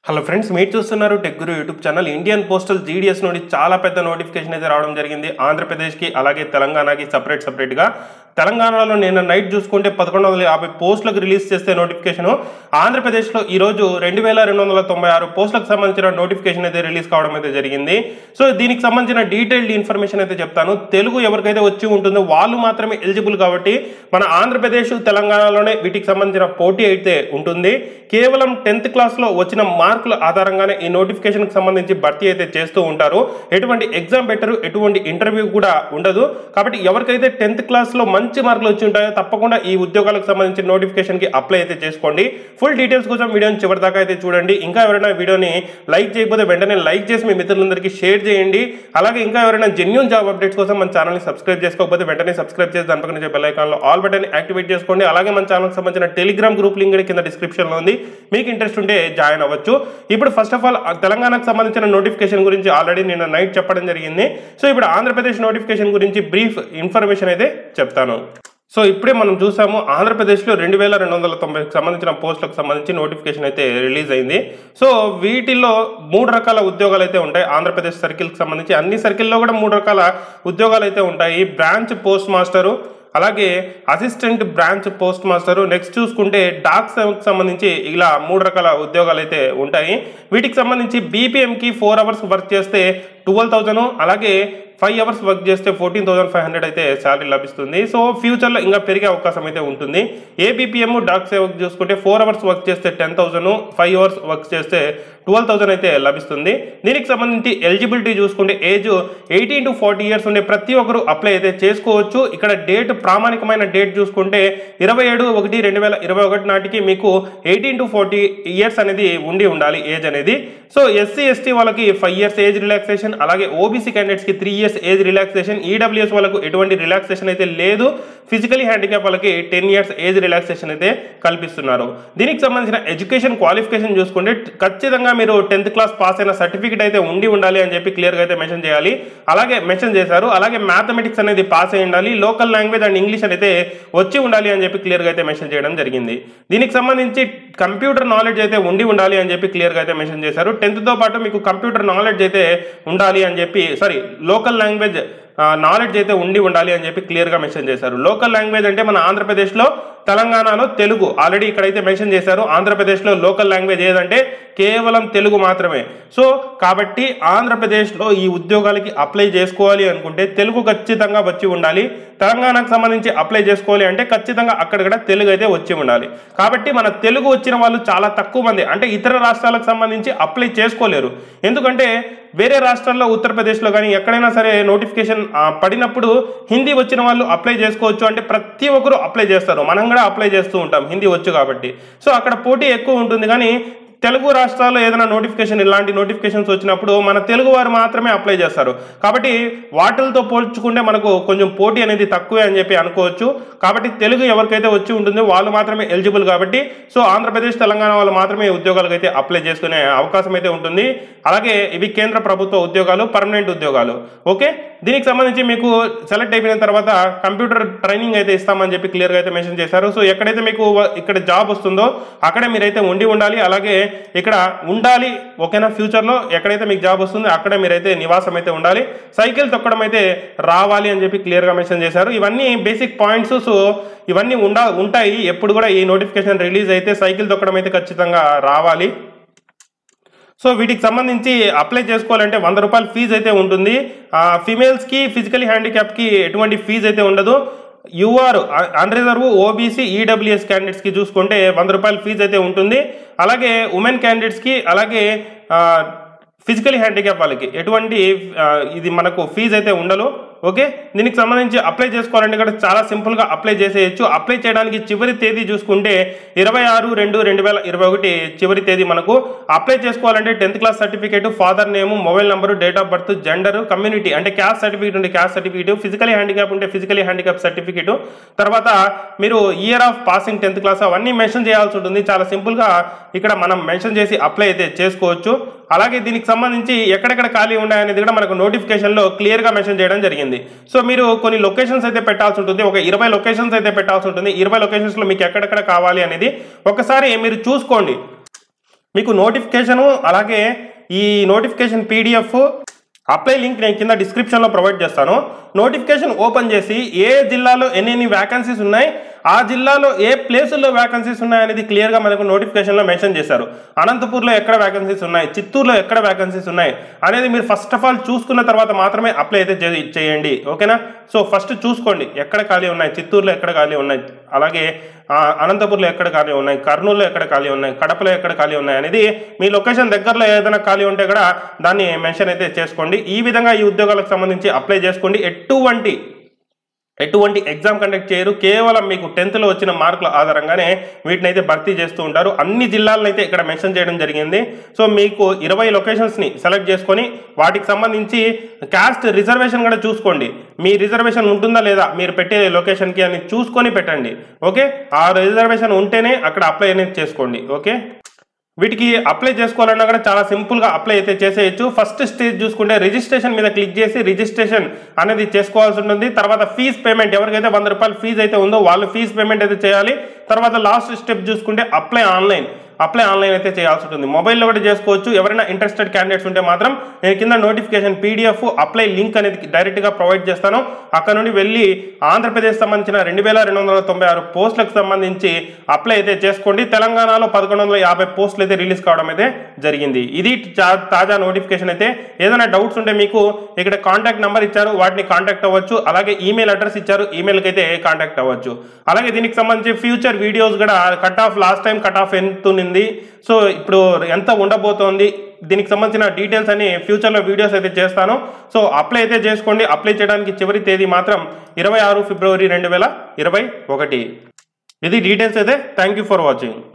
hello friends మీరు చూస్తున్నారు Tech Guru YouTube channel Indian postal GDS నుండి చాలా పెద్ద నోటిఫికేషన్ అయితే రావడం జరిగింది ఆంధ్రప్రదేశ్కి అలాగే తెలంగాణకి సపరేట్ సపరేట్గా తెలంగాణలో నేను నైట్ చూసుకుంటే పదకొండు వందల యాభై పోస్టులకు రిలీజ్ చేస్తే నోటిఫికేషన్ ఆంధ్రప్రదేశ్లో ఈరోజు రెండు వేల రెండు వందల తొంభై ఆరు పోస్టులకు సంబంధించిన నోటిఫికేషన్ అయితే రిలీజ్ కావడం అయితే జరిగింది సో దీనికి సంబంధించిన డీటెయిల్డ్ ఇన్ఫర్మేషన్ అయితే చెప్తాను తెలుగు ఎవరికైతే వచ్చి ఉంటుందో వాళ్ళు మాత్రమే ఎలిజిబుల్ కాబట్టి మన ఆంధ్రప్రదేశ్ తెలంగాణలోనే వీటికి సంబంధించిన పోటీ అయితే ఉంటుంది కేవలం టెన్త్ క్లాస్లో వచ్చిన మార్కుల ఆధారంగానే ఈ నోటిఫికేషన్కి సంబంధించి భర్తీ అయితే చేస్తూ ఉంటారు ఎటువంటి ఎగ్జామ్ పెట్టరు ఎటువంటి ఇంటర్వ్యూ కూడా ఉండదు కాబట్టి ఎవరికైతే టెన్త్ క్లాస్లో మంచి మార్కులు వచ్చి ఉంటాయో తప్పకుండా ఈ ఉద్యోగాలకు సంబంధించిన నోటిఫికేషన్కి అప్లై అయితే చేసుకోండి ఫుల్ డీటెయిల్స్ కోసం వీడియోని చివరి దాకా అయితే చూడండి ఇంకా ఎవరైనా వీడియోని లైక్ చేయకపోతే వెంటనే లైక్ చేసి మీ మిత్రులందరికీ షేర్ చేయండి అలాగే ఇంకా ఎవరైనా జెన్యున్ జాబ్ అప్డేట్స్ కోసం మన ఛానల్ని సబ్స్క్రైబ్ చేసుకోకపోతే వెంటనే సబ్స్క్రైబ్ చేసి దాని పక్కన బెల్ ఐకాన్లో ఆల్ బటన్ యాక్టివేట్ చేసుకోండి అలాగే మన ఛానల్కి సంబంధించిన టెలిగ్రామ్ గ్రూప్ లింక్ కింద డిస్క్రిప్షన్లో ఉంది మీకు ఇంట్రెస్ట్ ఉంటే జాయిన్ అవ్వచ్చు ఇప్పుడు ఫస్ట్ ఆఫ్ ఆల్ తెలంగాణకు సంబంధించిన నోటిఫికేషన్ గురించి ఆల్రెడీ నేను నైట్ చెప్పడం జరిగింది సో ఇప్పుడు ఆంధ్రప్రదేశ్ నోటిఫికేషన్ గురించి బ్రీఫ్ ఇన్ఫర్మేషన్ అయితే చెప్తాను సో ఇప్పుడే మనం చూసాము ఆంధ్రప్రదేశ్లో రెండు వేల రెండు వందల తొంభైకి సంబంధించిన పోస్టులకు సంబంధించి నోటిఫికేషన్ అయితే రిలీజ్ అయింది సో వీటిల్లో మూడు రకాల ఉద్యోగాలు అయితే ఉంటాయి ఆంధ్రప్రదేశ్ సర్కిల్కి సంబంధించి అన్ని సర్కిల్లో కూడా మూడు రకాల ఉద్యోగాలు అయితే ఉంటాయి బ్రాంచ్ పోస్ట్ మాస్టరు అలాగే assistant branch post master next చూసుకుంటే డాక్ సేవకు సంబంధించి ఇలా మూడు రకాల ఉద్యోగాలు అయితే ఉంటాయి వీటికి సంబంధించి బీపీఎంకి ఫోర్ అవర్స్ వర్క్ చేస్తే ట్వెల్వ్ థౌజండ్ అలాగే ఫైవ్ అవర్స్ వర్క్ చేస్తే ఫోర్టీన్ థౌసండ్ ఫైవ్ హండ్రెడ్ అయితే శాలరీ లభిస్తుంది సో ఫ్యూచర్లో ఇంకా పెరిగే అవకాశం అయితే ఉంటుంది ఏబిపిఎం డాక్ సేవకు చూసుకుంటే ఫోర్ అవర్స్ వర్క్ చేస్తే ten thousand five hours work చేస్తే ట్వెల్వ్ థౌసండ్ అయితే లభిస్తుంది దీనికి సంబంధించి ఎలిజిబిలిటీ చూసుకుంటే age eighteen to forty years ఉండే ప్రతి ఒక్కరు అప్లై అయితే చేసుకోవచ్చు ఇక్కడ డేట్ ప్రామాణికమైన డేట్ చూసుకుంటే ఇరవై ఏడు ఒకటి రెండు వేల ఇరవై ఒకటి నాటికి మీకు ఎయిటీన్ టు ఫార్టీ ఇయర్స్ అనేది ఉండి ఉండాలి ఏజ్ అనేది సో ఎస్సీ ఎస్టీ వాళ్ళకి ఫైవ్ ఇయర్స్ ఏజ్ రిలాక్సేషన్ అలాగే ఓబీసీ క్యాండిడేట్స్కి three years age relaxation EWS వాళ్ళకు ఎటువంటి రిలాక్సేషన్ అయితే లేదు ఫిజికలీ హ్యాండిక్యాప్ వాళ్ళకి టెన్ ఇయర్స్ ఏజ్ రిలాక్సేషన్ అయితే కల్పిస్తున్నారు దీనికి సంబంధించిన ఎడ్యుకేషన్ క్వాలిఫికేషన్ చూసుకుంటే ఖచ్చితంగా మీరు టెన్త్ క్లాస్ పాస్ అయిన సర్టిఫికేట్ అయితే ఉండి ఉండాలి అని చెప్పి క్లియర్గా అయితే మెన్షన్ చేయాలి అలాగే మెన్షన్ చేశారు అలాగే మ్యాథమెటిక్స్ అనేది పాస్ అయి ఉండాలి లోకల్ లాంగ్వేజ్ అండ్ ఇంగ్లీష్ అయితే వచ్చి ఉండాలి అని చెప్పి క్లియర్గా అయితే మెన్షన్ చేయడం జరిగింది దీనికి సంబంధించి కంప్యూటర్ నాలెడ్జ్ అయితే ఉండి ఉండాలి అని చెప్పి క్లియర్గా అయితే మెన్షన్ చేశారు టెన్త్తో పాటు మీకు కంప్యూటర్ నాలెడ్జ్ అయితే ఉండాలి అని చెప్పి సారీ లోకల్ లాంగ్వేజ్ నాలెడ్జ్ అయితే ఉండి ఉండాలి అని చెప్పి క్లియర్గా మెన్షన్ చేశారు లోకల్ లాంగ్వేజ్ అంటే మన ఆంధ్రప్రదేశ్లో తెలంగాణలో తెలుగు ఆల్రెడీ ఇక్కడైతే మెన్షన్ చేశారు ఆంధ్రప్రదేశ్లో లోకల్ లాంగ్వేజ్ ఏదంటే కేవలం తెలుగు మాత్రమే సో కాబట్టి ఆంధ్రప్రదేశ్లో ఈ ఉద్యోగాలకి అప్లై చేసుకోవాలి అనుకుంటే తెలుగు ఖచ్చితంగా వచ్చి ఉండాలి తెలంగాణకు సంబంధించి అప్లై చేసుకోవాలి అంటే ఖచ్చితంగా అక్కడక్కడ తెలుగు అయితే వచ్చి ఉండాలి కాబట్టి మన తెలుగు వచ్చిన వాళ్ళు చాలా తక్కువ మంది అంటే ఇతర రాష్ట్రాలకు సంబంధించి అప్లై చేసుకోలేరు ఎందుకంటే వేరే రాష్ట్రాల్లో ఉత్తరప్రదేశ్లో కానీ ఎక్కడైనా సరే నోటిఫికేషన్ పడినప్పుడు హిందీ వచ్చిన వాళ్ళు అప్లై చేసుకోవచ్చు అంటే ప్రతి ఒక్కరు అప్లై చేస్తారు మనం కూడా అప్లై చేస్తూ ఉంటాం హిందీ వచ్చు కాబట్టి సో అక్కడ పోటీ ఎక్కువ ఉంటుంది కానీ తెలుగు రాష్ట్రాల్లో ఏదైనా నోటిఫికేషన్ ఇలాంటి నోటిఫికేషన్స్ వచ్చినప్పుడు మన తెలుగు వారు మాత్రమే అప్లై చేస్తారు కాబట్టి వాటిలతో పోల్చుకుంటే మనకు కొంచెం పోటీ అనేది తక్కువే అని చెప్పి అనుకోవచ్చు కాబట్టి తెలుగు ఎవరికైతే వచ్చి ఉంటుందో వాళ్ళు మాత్రమే ఎలిజిబుల్ కాబట్టి సో ఆంధ్రప్రదేశ్ తెలంగాణ వాళ్ళు మాత్రమే ఉద్యోగాలకు అయితే అప్లై చేసుకునే అవకాశం అయితే ఉంటుంది అలాగే ఇవి కేంద్ర ప్రభుత్వ ఉద్యోగాలు పర్మనెంట్ ఉద్యోగాలు ఓకే దీనికి సంబంధించి మీకు సెలెక్ట్ అయిపోయిన తర్వాత కంప్యూటర్ ట్రైనింగ్ అయితే ఇస్తామని చెప్పి క్లియర్గా అయితే మెన్షన్ చేశారు సో ఎక్కడైతే మీకు ఇక్కడ జాబ్ వస్తుందో అక్కడే మీరైతే ఉండి ఉండాలి అలాగే ఇక్కడ ఉండాలి ఓకేనా ఫ్యూచర్లో ఎక్కడైతే మీకు జాబ్ వస్తుందో అక్కడే మీరైతే నివాసం అయితే ఉండాలి సైకిల్ తొక్కడం అయితే రావాలి అని చెప్పి క్లియర్గా మెన్షన్ చేశారు ఇవన్నీ బేసిక్ పాయింట్స్ సో ఇవన్నీ ఉండా ఉంటాయి ఎప్పుడు కూడా ఈ నోటిఫికేషన్ రిలీజ్ అయితే సైకిల్ తొక్కడం అయితే ఖచ్చితంగా రావాలి సో వీటికి సంబంధించి అప్లై చేసుకోవాలంటే వంద రూపాయల ఫీజు అయితే ఉంటుంది ఫిమేల్స్కి ఫిజికలీ హ్యాండిక్యాప్కి ఎటువంటి ఫీజు అయితే ఉండదు యూఆర్ అన్రిజర్వ్ ఓబీసీ ఈడబ్ల్యూఎస్ క్యాండిడేట్స్కి చూసుకుంటే వంద రూపాయల ఫీజు అయితే ఉంటుంది అలాగే ఉమెన్ క్యాండిడేట్స్కి అలాగే ఫిజికలీ హ్యాండిక్యాప్ వాళ్ళకి ఎటువంటి ఇది మనకు ఫీజు అయితే ఉండదు ఓకే దీనికి సంబంధించి అప్లై చేసుకోవాలంటే కూడా చాలా సింపుల్గా అప్లై చేసేయచ్చు అప్లై చేయడానికి చివరి తేదీ చూసుకుంటే ఇరవై ఆరు రెండు రెండు వేల ఇరవై ఒకటి చివరి తేదీ మనకు అప్లై చేసుకోవాలంటే tenth class certificate father name mobile number date of birth gender community అంటే క్యాస్ట్ సర్టిఫికేట్ ఉంటే క్యాస్ట్ సర్టిఫికేట్ ఫిజికలీ హ్యాండిక్యాప్ ఉంటే ఫిజికలీ హ్యాండిక్యాప్ సర్టిఫికేట్ తర్వాత మీరు year of passing tenth class అవన్నీ మెన్షన్ చేయాల్సి ఉంటుంది చాలా సింపుల్గా ఇక్కడ మనం మెన్షన్ చేసి అప్లై అయితే చేసుకోవచ్చు అలాగే దీనికి సంబంధించి ఎక్కడెక్కడ ఖాళీ ఉన్నాయనేది కూడా మనకు నోటిఫికేషన్లో క్లియర్గా మెన్షన్ చేయడం జరిగింది సో మీరు కొన్ని లొకేషన్స్ అయితే పెట్టాల్సి ఉంటుంది ఒక ఇరవై లొకేషన్స్ అయితే పెట్టాల్సి ఉంటుంది ఇరవై లొకేషన్స్లో మీకు ఎక్కడెక్కడ కావాలి అనేది ఒకసారి మీరు చూసుకోండి మీకు నోటిఫికేషను అలాగే ఈ నోటిఫికేషన్ పీడిఎఫ్ అప్లై లింక్ నేను కింద డిస్క్రిప్షన్లో ప్రొవైడ్ చేస్తాను నోటిఫికేషన్ ఓపెన్ చేసి ఏ జిల్లాలో ఎన్ని ఎన్ని వ్యాకన్సీస్ ఉన్నాయి ఆ జిల్లాలో ఏ ప్లేసుల్లో వ్యాకన్సీస్ ఉన్నాయనేది క్లియర్గా మనకు నోటిఫికేషన్లో మెన్షన్ చేశారు అనంతపూర్లో ఎక్కడ వ్యాకన్సీస్ ఉన్నాయి చిత్తూరులో ఎక్కడ వ్యాకన్సీస్ ఉన్నాయి అనేది మీరు ఫస్ట్ ఆఫ్ ఆల్ చూసుకున్న తర్వాత మాత్రమే అప్లై అయితే చే- చేయండి ఓకేనా సో ఫస్ట్ చూసుకోండి ఎక్కడ ఖాళీ ఉన్నాయి చిత్తూరులో ఎక్కడ ఖాళీ ఉన్నాయి అలాగే ఆ, అనంతపూర్లో ఎక్కడ ఖాళీ ఉన్నాయి కర్నూలులో ఎక్కడ ఖాళీ ఉన్నాయి కడపలో ఎక్కడ ఖాళీ ఉన్నాయి అనేది మీ లొకేషన్ దగ్గరలో ఏదైనా ఖాళీ ఉంటే కూడా దాన్ని మెన్షన్ అయితే చేసుకోండి ఈ విధంగా ఈ ఉద్యోగాలకు సంబంధించి అప్లై చేసుకోండి ఎటువంటి ఎటువంటి ఎగ్జామ్ కండక్ట్ చేయరు కేవలం మీకు టెన్త్లో వచ్చిన మార్కుల ఆధారంగానే వీటిని అయితే భర్తీ చేస్తూ ఉంటారు అన్ని జిల్లాలను అయితే ఇక్కడ మెన్షన్ చేయడం జరిగింది సో మీకు ఇరవై లొకేషన్స్ని సెలెక్ట్ చేసుకొని వాటికి సంబంధించి క్యాస్ట్ రిజర్వేషన్ కూడా చూసుకోండి మీ రిజర్వేషన్ ఉంటుందా లేదా మీరు పెట్టే లొకేషన్కి అని చూసుకొని పెట్టండి ఓకే ఆ రిజర్వేషన్ ఉంటేనే అక్కడ అప్లై అనేది చేసుకోండి ఓకే వీటికి అప్లై చేసుకోవాలన్నా కూడా చాలా సింపుల్గా అప్లై అయితే చేసేయచ్చు ఫస్ట్ స్టేజ్ చూసుకుంటే రిజిస్ట్రేషన్ మీద క్లిక్ చేసి రిజిస్ట్రేషన్ అనేది చేసుకోవాల్సి ఉంటుంది తర్వాత ఫీజ్ పేమెంట్ ఎవరికైతే వంద రూపాయలు ఫీజు అయితే ఉందో వాళ్ళు ఫీజ్ పేమెంట్ అయితే చేయాలి తర్వాత లాస్ట్ స్టెప్ చూసుకుంటే అప్లై ఆన్లైన్ అప్లై ఆన్లైన్ అయితే చేయాల్సి ఉంటుంది మొబైల్లో కూడా చేసుకోవచ్చు ఎవరైనా ఇంట్రెస్టెడ్ క్యాండిడేట్స్ ఉంటే మాత్రం నేను కింద నోటిఫికేషన్ పీడిఎఫ్ అప్లై లింక్ అనేది డైరెక్ట్గా ప్రొవైడ్ చేస్తాను అక్కడ నుండి వెళ్ళి ఆంధ్రప్రదేశ్ సంబంధించిన రెండు వేల రెండు వందల తొంభై ఆరు పోస్టులకు సంబంధించి అప్లై అయితే చేసుకోండి తెలంగాణలో పదకొండు వందల యాభై పోస్టులు అయితే రిలీజ్ కావడం అయితే జరిగింది ఇది చా- తాజా నోటిఫికేషన్ అయితే ఏదైనా డౌట్స్ ఉంటే మీకు ఇక్కడ కాంటాక్ట్ నెంబర్ ఇచ్చారు వాటిని కాంటాక్ట్ అవ్వచ్చు అలాగే ఈమెయిల్ అడ్రస్ ఇచ్చారు ఈమెయిల్కి అయితే కాంటాక్ట్ అవ్వచ్చు అలాగే దీనికి సంబంధించి ఫ్యూచర్ వీడియోస్ కూడా cut off last time cut off ఎంత ఉంది సో ఇప్పుడు ఎంత ఉండబోతోంది దీనికి సంబంధించిన డీటెయిల్స్ అని ఫ్యూచర్లో వీడియోస్ అయితే చేస్తాను సో అప్లై అయితే చేసుకోండి అప్లై చేయడానికి చివరి తేదీ మాత్రం ఇరవై ఆరు ఫిబ్రవరి రెండు వేల ఇరవై ఒకటి ఇది డీటెయిల్స్ అయితే థ్యాంక్ యూ ఫర్ వాచింగ్